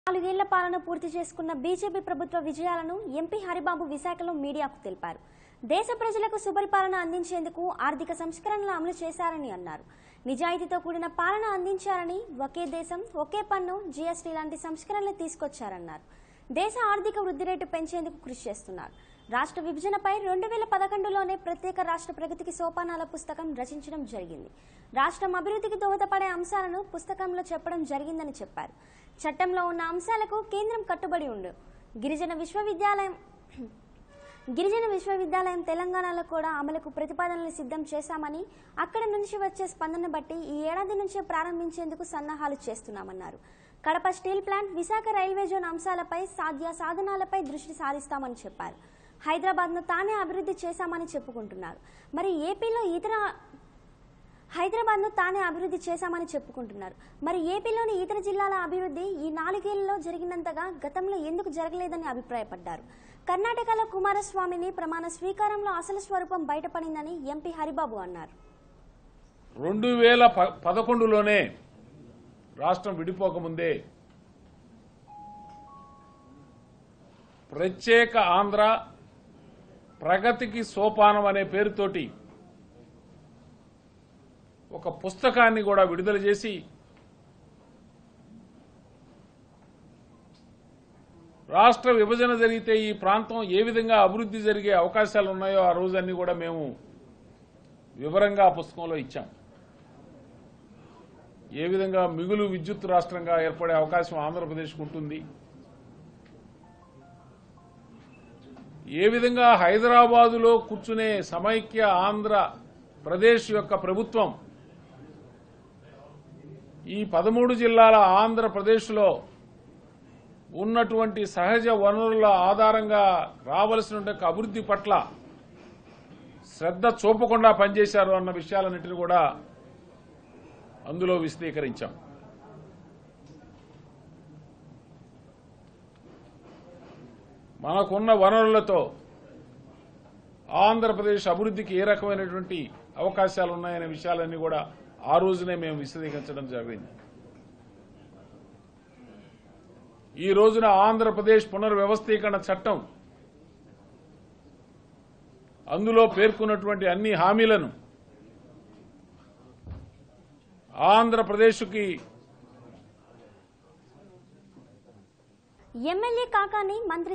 నాలుగేళ్ల పాలన పూర్తి చేసుకున్న బీజేపీ ప్రభుత్వ విజయాలను ఎంపీ హరిబాబు విశాఖలో మీడియాకు తెలిపారు దేశ ప్రజలకు సుపరిపాలన అందించేందుకు ఆర్థిక సంస్కరణలు అమలు చేశారని అన్నారు నిజాయితీతో కూడిన పాలన అందించారని ఒకే దేశం ఒకే పన్ను జీఎస్టీ లాంటి సంస్కరణలు తీసుకొచ్చారన్నారు దేశ ఆర్థిక వృద్ధి రేటు పెంచేందుకు కృషి చేస్తున్నారు రాష్ట్ర విభజనపై రెండు వేల పదకొండులోనే ప్రత్యేక రాష్ట్ర ప్రగతికి సోపానాల పుస్తకం రచించడం జరిగింది రాష్ట్రం అభివృద్ధికి దోహదపడే అంశాలను పుస్తకంలో చెప్పడం జరిగిందని చెప్పారు చట్టంలో ఉన్న అంశాలకు కేంద్రం కట్టుబడి ఉండు గిరిజన విశ్వవిద్యాలయం గిరిజన విశ్వవిద్యాలయం తెలంగాణలో కూడా అమలుకు ప్రతిపాదనలు సిద్ధం చేశామని అక్కడి నుంచి వచ్చే స్పందన బట్టి ఈ ఏడాది నుంచే ప్రారంభించేందుకు సన్నాహాలు చేస్తున్నామన్నారు Kadapa steel plant Visakha railway zone అంశాలపై సాధ్య సాధనాలపై దృష్టి సారిస్తామని చెప్పారు హైదరాబాద్ను తానే అభివృద్ధి చేశామని చెప్పుకుంటున్నారు మరి ఏపీలో ఇతర హైదరాబాద్ను తానే అభివృద్ధి చేశామని చెప్పుకుంటున్నారు మరి ఏపీలోని ఇతర జిల్లాల అభివృద్ధి ఈ నాలుగేళ్లలో జరిగినంతగా గతంలో ఎందుకు జరగలేదని అభిప్రాయపడ్డారు కర్ణాటకలో కుమారస్వామిని ప్రమాణ స్వీకారంలో అసలు స్వరూపం బయటపడిందని ఎంపీ హరిబాబు అన్నారు రెండు వేల ప- పదకొండులోనే రాష్ట్రం విడిపోకముందే ప్రత్యేక ఆంధ్ర ప్రగతికి సోపానం అనే పేరుతోటి ఒక పుస్తకాన్ని కూడా విడుదల చేసి రాష్ట్ర విభజన జరిగితే ఈ ప్రాంతం ఏ విధంగా అభివృద్ధి జరిగే అవకాశాలు ఉన్నాయో ఆ రోజన్నీ కూడా మేము వివరంగా ఆ పుస్తకంలో ఇచ్చాం ఏ విధంగా మిగులు విద్యుత్ రాష్ట్రంగా ఏర్పడే అవకాశం ఆంధ్రప్రదేశ్కు ఉంటుంది ఏ విధంగా హైదరాబాదులో కూర్చునే సమైక్య ఆంధ్ర ప్రదేశ్ యొక్క ప్రభుత్వం ఈ పదమూడు జిల్లాల ఆంధ్రప్రదేశ్లో ఉన్నటువంటి సహజ వనరుల ఆధారంగా రావలసిన అభివృద్ధి పట్ల శ్రద్ధ చూపకుండా పనిచేశారు అన్న విషయాలన్నింటినీ కూడా అందులో విశదీకరించాం మనకున్న వనరులతో ఆంధ్రప్రదేశ్ అభివృద్ధికి ఏ రకమైనటువంటి అవకాశాలు ఉన్నాయనే విషయాలన్నీ కూడా ఆ రోజునే మేము విశదీకరించడం జరిగింది ఈ రోజున ఆంధ్రప్రదేశ్ పునర్వ్యవస్థీకరణ చట్టం అందులో పేర్కొన్నటువంటి అన్ని హామీలను ఆంధ్రప్రదేశ్కి ఎమ్మెల్యే కాకాని మంత్రి